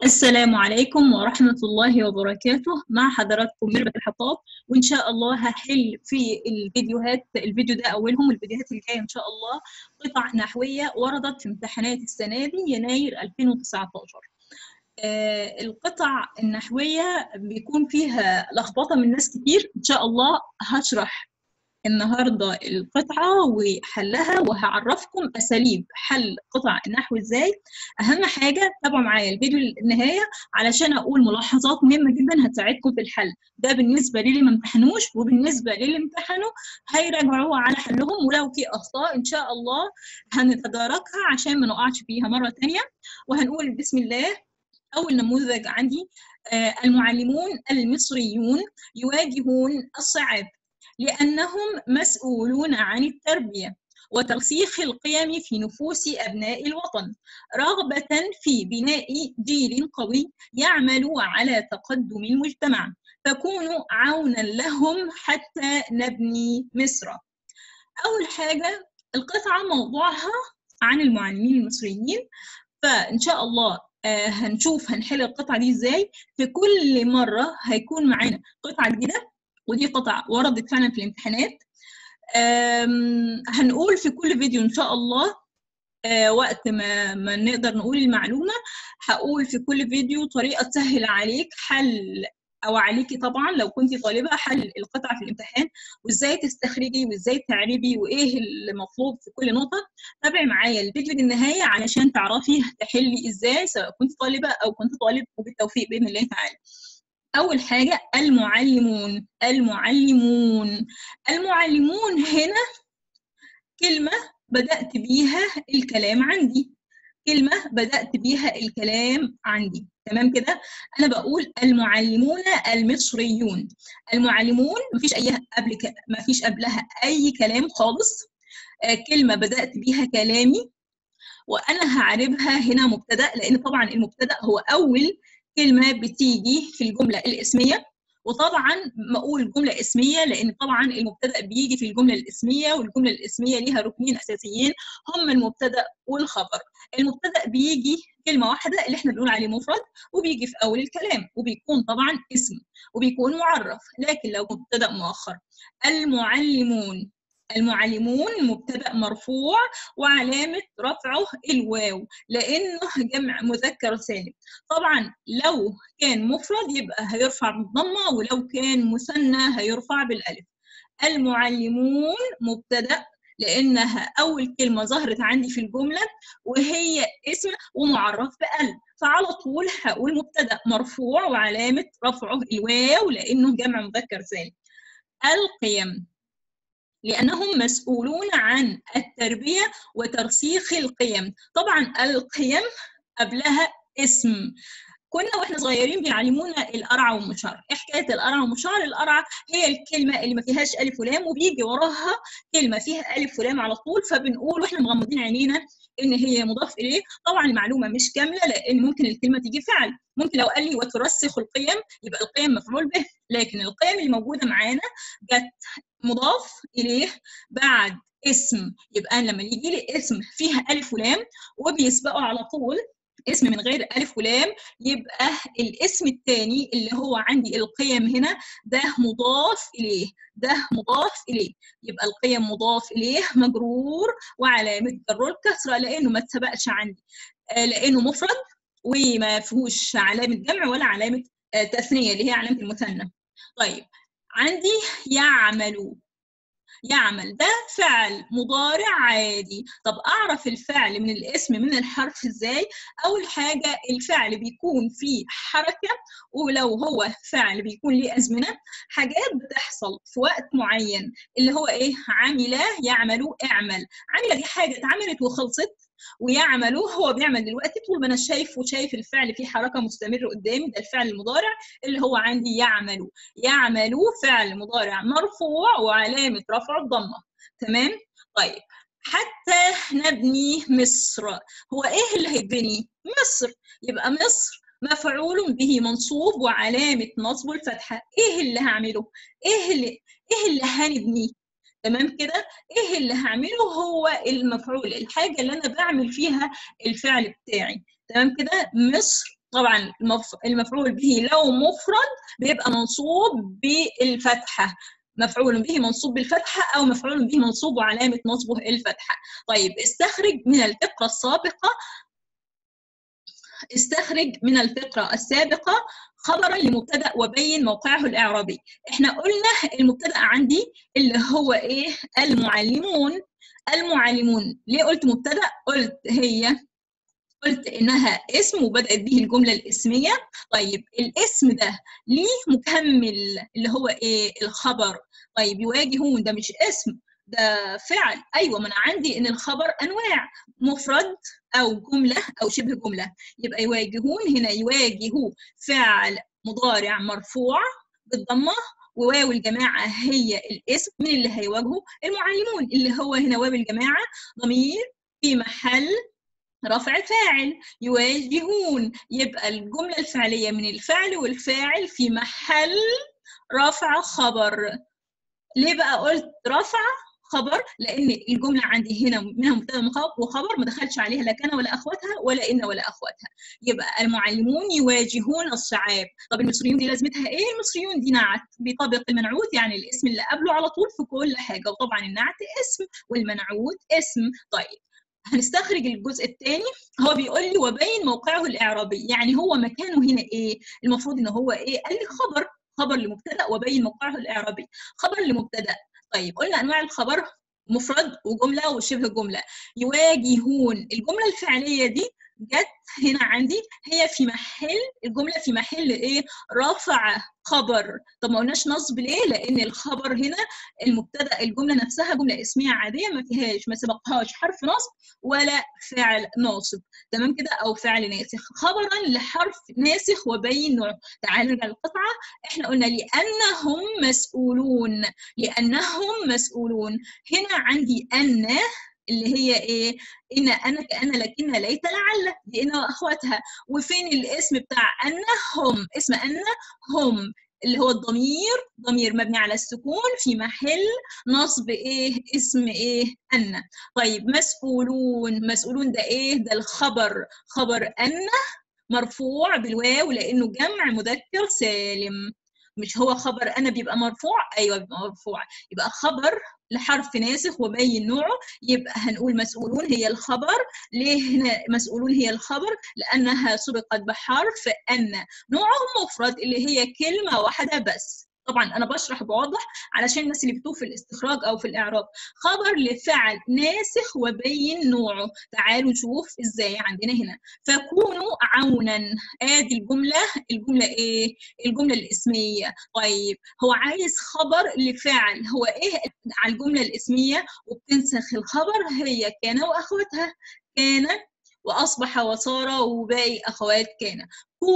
السلام عليكم ورحمة الله وبركاته مع حضراتكم ميربة الحطاب وإن شاء الله هحل في الفيديوهات الفيديو ده أولهم والفيديوهات اللي جاية إن شاء الله قطع نحوية وردت في امتحانات السنة دي يناير 2019 آه القطع النحوية بيكون فيها لخبطة من ناس كتير إن شاء الله هشرح النهاردة القطعة وحلها وهعرفكم أساليب حل قطع النحو إزاي أهم حاجة تابعوا معايا الفيديو للنهاية علشان أقول ملاحظات مهمة جدا هتساعدكم في الحل ده بالنسبة للي ما امتحنوش وبالنسبة للي امتحنوا هيراجعوها على حلهم ولو في أخطاء إن شاء الله هنتداركها عشان ما نقعش فيها مرة تانية وهنقول بسم الله أول نموذج عندي آه المعلمون المصريون يواجهون الصعاب لأنهم مسؤولون عن التربية وترسيخ القيم في نفوس أبناء الوطن رغبة في بناء جيل قوي يعمل على تقدم المجتمع فكونوا عونا لهم حتى نبني مصر أول حاجة القطعة موضوعها عن المعلمين المصريين فإن شاء الله آه هنشوف هنحل القطعة دي إزاي في كل مرة هيكون معانا قطعة جديدة ودي قطع وردت فعلا في الامتحانات هنقول في كل فيديو ان شاء الله وقت ما, ما نقدر نقول المعلومة هقول في كل فيديو طريقة تسهل عليك حل او عليكي طبعا لو كنت طالبة حل القطعة في الامتحان وازاي تستخرجي وازاي تعربي وايه المطلوب في كل نقطة تابعي معايا الفيديو للنهاية علشان تعرفي تحلي ازاي سواء كنت طالبة او كنت طالب وبالتوفيق باذن الله تعالى أول حاجة المعلمون المعلمون المعلمون هنا كلمة بدأت بيها الكلام عندي كلمة بدأت بيها الكلام عندي تمام كده أنا بقول المعلمون المصريون المعلمون مفيش أي قبل ك... مفيش قبلها أي كلام خالص آه كلمة بدأت بيها كلامي وأنا هعربها هنا مبتدأ لأن طبعا المبتدأ هو أول كلمة بتيجي في الجملة الاسمية وطبعا ما اقول جملة اسمية لأن طبعا المبتدأ بيجي في الجملة الاسمية والجملة الاسمية ليها ركنين أساسيين هم المبتدأ والخبر المبتدأ بيجي كلمة واحدة اللي احنا بنقول عليه مفرد وبيجي في أول الكلام وبيكون طبعا اسم وبيكون معرف لكن لو مبتدأ مؤخر المعلمون المعلمون مبتدا مرفوع وعلامه رفعه الواو لانه جمع مذكر سالم طبعا لو كان مفرد يبقى هيرفع بالضمه ولو كان مثنى هيرفع بالالف المعلمون مبتدا لانها اول كلمه ظهرت عندي في الجمله وهي اسم ومعرف بال فعلى طول هقول مبتدا مرفوع وعلامه رفعه الواو لانه جمع مذكر سالم القيم لأنهم مسؤولون عن التربية وترسيخ القيم طبعا القيم قبلها اسم كنا واحنا صغيرين بيعلمونا القرع والمشار ايه حكايه القرع والمشار القرع هي الكلمه اللي ما فيهاش الف ولام وبيجي وراها كلمه فيها الف ولام على طول فبنقول واحنا مغمضين عينينا ان هي مضاف اليه طبعا المعلومه مش كامله لان ممكن الكلمه تيجي فعل ممكن لو قال لي وترسخ القيم يبقى القيم مفعول به لكن القيم اللي موجوده معانا جت مضاف اليه بعد اسم يبقى لما يجي لي اسم فيها الف ولام وبيسبقه على طول اسم من غير ألف ولام يبقى الاسم الثاني اللي هو عندي القيم هنا ده مضاف إليه ده مضاف إليه يبقى القيم مضاف إليه مجرور وعلامة جره الكسرة لأنه ما اتسبقش عندي لأنه مفرد وما فيهوش علامة جمع ولا علامة تثنية اللي هي علامة المثنى طيب عندي يعمل يعمل ده فعل مضارع عادي طب اعرف الفعل من الاسم من الحرف ازاي اول حاجه الفعل بيكون فيه حركه ولو هو فعل بيكون ليه ازمنه حاجات بتحصل في وقت معين اللي هو ايه عمل يعمل اعمل عمل دي حاجه اتعملت وخلصت ويعملوا هو بيعمل دلوقتي طول ما انا شايف وشايف الفعل فيه حركه مستمره قدامي ده الفعل المضارع اللي هو عندي يعملوا يعملوا فعل مضارع مرفوع وعلامه رفع الضمه تمام طيب حتى نبني مصر هو ايه اللي هيتبني مصر يبقى مصر مفعول به منصوب وعلامه نصبه الفتحه ايه اللي هعمله ايه اللي ايه اللي هنبنيه تمام كده ايه اللي هعمله هو المفعول الحاجه اللي انا بعمل فيها الفعل بتاعي تمام كده مصر طبعا المفعول به لو مفرد بيبقى منصوب بالفتحه مفعول به منصوب بالفتحة أو مفعول به منصوب وعلامة نصبه الفتحة طيب استخرج من الفقرة السابقة استخرج من الفقرة السابقة خبرا لمبتدأ وبين موقعه الإعرابي احنا قلنا المبتدأ عندي اللي هو ايه المعلمون المعلمون ليه قلت مبتدأ قلت هي قلت انها اسم وبدات به الجمله الاسميه طيب الاسم ده ليه مكمل اللي هو ايه الخبر طيب يواجهون ده مش اسم ده فعل ايوه ما انا عندي ان الخبر انواع مفرد او جمله او شبه جمله يبقى يواجهون هنا يواجهوا فعل مضارع مرفوع بالضمه وواو الجماعه هي الاسم من اللي هيواجهه المعلمون اللي هو هنا واو الجماعه ضمير في محل رفع فاعل يواجهون يبقى الجملة الفعلية من الفعل والفاعل في محل رفع خبر ليه بقى قلت رفع خبر لان الجمله عندي هنا منها مبتدا وخبر ما دخلش عليها لا كان ولا اخواتها ولا ان ولا اخواتها يبقى المعلمون يواجهون الصعاب طب المصريون دي لازمتها ايه المصريون دي نعت بطبق المنعوت يعني الاسم اللي قبله على طول في كل حاجه وطبعا النعت اسم والمنعوت اسم طيب هنستخرج الجزء الثاني هو بيقول لي وبين موقعه الاعرابي يعني هو مكانه هنا ايه المفروض ان هو ايه قال لي خبر خبر لمبتدا وبين موقعه الاعرابي خبر لمبتدا طيب قلنا انواع الخبر مفرد وجمله وشبه جمله يواجهون الجمله الفعليه دي جت هنا عندي هي في محل الجمله في محل ايه رفع خبر طب ما قلناش نصب ليه لان الخبر هنا المبتدا الجمله نفسها جمله اسميه عاديه ما فيهاش ما سبقهاش حرف نصب ولا فعل ناصب تمام كده او فعل ناسخ خبرا لحرف ناسخ وبين نوع تعالوا نرجع للقطعه احنا قلنا لانهم مسؤولون لانهم مسؤولون هنا عندي ان اللي هي ايه ان انا كان لكن ليت لعل دي ان واخواتها وفين الاسم بتاع ان هم اسم ان هم اللي هو الضمير ضمير مبني على السكون في محل نصب ايه اسم ايه ان طيب مسؤولون مسؤولون ده ايه ده الخبر خبر ان مرفوع بالواو لانه جمع مذكر سالم مش هو خبر انا بيبقى مرفوع ايوه بيبقى مرفوع يبقى خبر لحرف ناسخ وبين نوعه يبقى هنقول مسؤولون هي الخبر ليه هنا مسؤولون هي الخبر لانها سبقت بحرف ان نوعه مفرد اللي هي كلمه واحده بس طبعا انا بشرح بوضح علشان الناس اللي بتوه في الاستخراج او في الاعراب خبر لفعل ناسخ وبين نوعه تعالوا نشوف ازاي عندنا هنا فكونوا عونا ادي الجمله الجمله ايه الجمله الاسميه طيب هو عايز خبر لفعل هو ايه على الجمله الاسميه وبتنسخ الخبر هي كان واخواتها كان واصبح وصار وباقي اخوات كان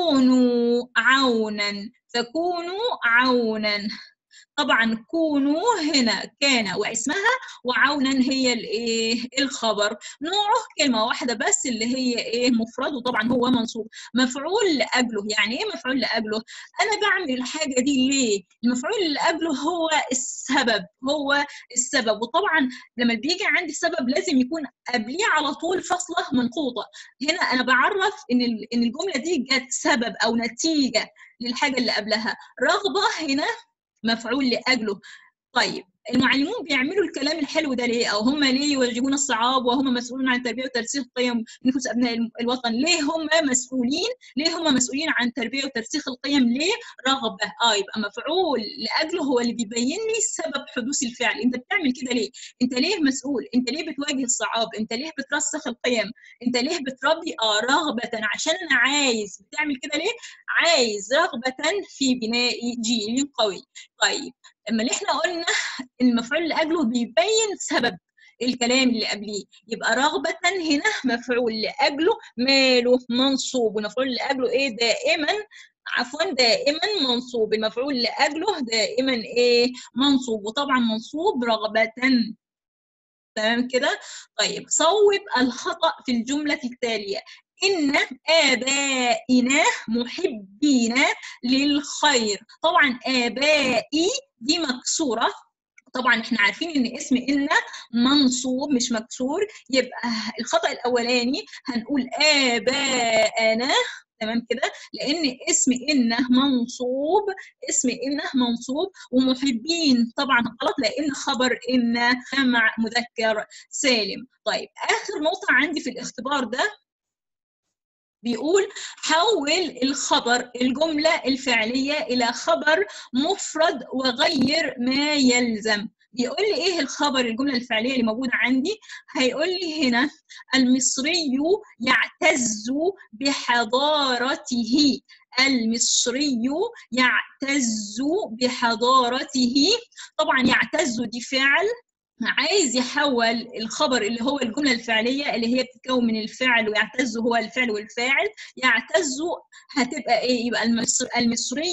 كونوا عونا فكونوا عونا طبعا كونوا هنا كان واسمها وعونا هي الايه الخبر نوعه كلمه واحده بس اللي هي ايه مفرد وطبعا هو منصوب مفعول لاجله يعني ايه مفعول لاجله انا بعمل الحاجه دي ليه المفعول اللي لاجله هو السبب هو السبب وطبعا لما بيجي عندي سبب لازم يكون قبليه على طول فصله منقوطه هنا انا بعرف ان ان الجمله دي جت سبب او نتيجه للحاجه اللي قبلها رغبه هنا مفعول لاجله طيب المعلمون بيعملوا الكلام الحلو ده ليه او هم ليه يواجهون الصعاب وهم مسؤولون عن تربيه وترسيخ قيم نفوس ابناء الوطن ليه هم مسؤولين ليه هم مسؤولين عن تربيه وترسيخ القيم ليه رغبه اه يبقى مفعول لاجله هو اللي بيبين لي سبب حدوث الفعل انت بتعمل كده ليه انت ليه مسؤول انت ليه بتواجه الصعاب انت ليه بترسخ القيم انت ليه بتربي اه رغبه عشان انا عايز بتعمل كده ليه عايز رغبه في بناء جيل قوي طيب اما احنا قلنا المفعول لاجله بيبين سبب الكلام اللي قبليه يبقى رغبة هنا مفعول لأجله ماله منصوب ومفعول لأجله إيه دائما عفوا دائما منصوب المفعول لأجله دائما إيه منصوب وطبعا منصوب رغبة تمام كده طيب صوب الخطأ في الجملة التالية إن آبائنا محبين للخير طبعا آبائي دي مكسورة طبعا احنا عارفين ان اسم ان منصوب مش مكسور يبقى الخطا الاولاني هنقول اباءنا تمام كده لان اسم انه منصوب اسم انه منصوب ومحبين طبعا غلط لان خبر ان جمع مذكر سالم طيب اخر نقطه عندي في الاختبار ده بيقول حول الخبر الجملة الفعلية إلى خبر مفرد وغير ما يلزم بيقول لي ايه الخبر الجمله الفعليه اللي موجوده عندي هيقول لي هنا المصري يعتز بحضارته المصري يعتز بحضارته طبعا يعتز دي فعل عايز يحول الخبر اللي هو الجمله الفعليه اللي هي بتتكون من الفعل ويعتز هو الفعل والفاعل يعتز هتبقى ايه يبقى المصر المصري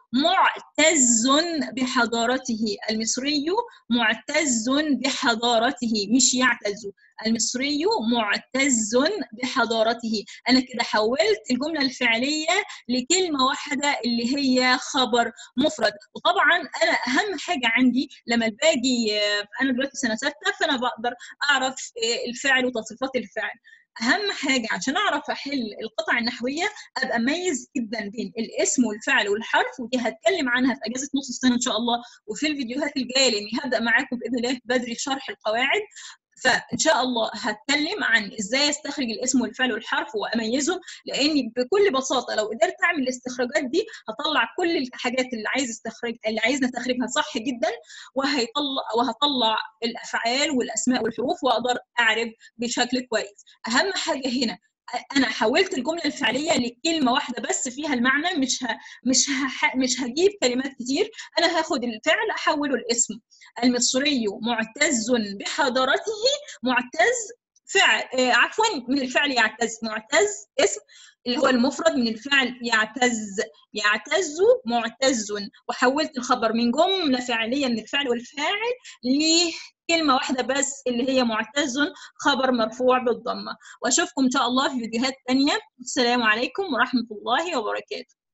معتز بحضارته المصري معتز بحضارته مش يعتز المصري معتز بحضارته انا كده حولت الجمله الفعليه لكلمه واحده اللي هي خبر مفرد وطبعا انا اهم حاجه عندي لما باجي انا دلوقتي سنه سته فانا بقدر اعرف الفعل وتصريفات الفعل اهم حاجه عشان اعرف احل القطع النحويه ابقى اميز جدا بين الاسم والفعل والحرف ودي هتكلم عنها في اجازه نص السنه ان شاء الله وفي الفيديوهات الجايه لاني هبدا معاكم باذن الله بدري شرح القواعد فان شاء الله هتكلم عن ازاي استخرج الاسم والفعل والحرف واميزهم لاني بكل بساطه لو قدرت اعمل الاستخراجات دي هطلع كل الحاجات اللي عايز استخرج اللي عايز نستخرجها صح جدا وهيطلع وهطلع الافعال والاسماء والحروف واقدر اعرف بشكل كويس اهم حاجه هنا انا حولت الجمله الفعليه لكلمه واحده بس فيها المعنى مش ه... مش ه... مش هجيب كلمات كتير انا هاخد الفعل احوله الاسم المصري معتز بحضارته معتز فعل آه عفوا من الفعل يعتز معتز اسم اللي هو المفرد من الفعل يعتز يعتز معتز وحولت الخبر من جمله فعليه من الفعل والفاعل لكلمه واحده بس اللي هي معتز خبر مرفوع بالضمه واشوفكم ان شاء الله في فيديوهات ثانيه السلام عليكم ورحمه الله وبركاته